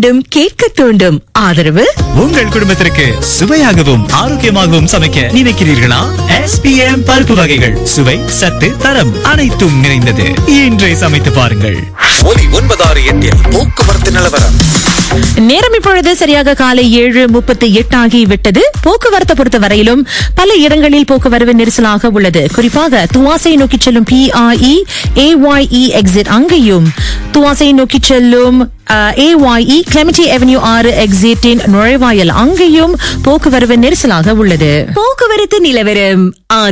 வேண்டும் கேட்க தூண்டும் ஆதரவு உங்கள் குடும்பத்திற்கு சுவையாகவும் ஆரோக்கியமாகவும் சமைக்க நினைக்கிறீர்களா எஸ்பிஎம் பருப்பு வகைகள் சுவை சத்து தரம் அனைத்தும் நிறைந்தது இன்றை சமைத்து பாருங்கள் ஒலி ஒன்பதாறு எட்டில் போக்குவரத்து நிலவரம் நேரம் இப்பொழுது சரியாக காலை ஏழு முப்பத்தி எட்டு ஆகிவிட்டது போக்குவரத்தை பொறுத்த வரையிலும் பல இடங்களில் போக்குவரவு நெரிசலாக உள்ளது குறிப்பாக துவாசை நோக்கி செல்லும் பிஆஇ ஏஒய்இ எக்ஸிட் அங்கேயும் துவாசை நோக்கி செல்லும் ஏஒய்இ கிளெமிட்டி அவென்யூ ஆறு எக்ஸிட்டின் நுழைவாயில் அங்கேயும் போக்குவரவு நெரிசலாக உள்ளது போக்குவரத்து நிலவரம்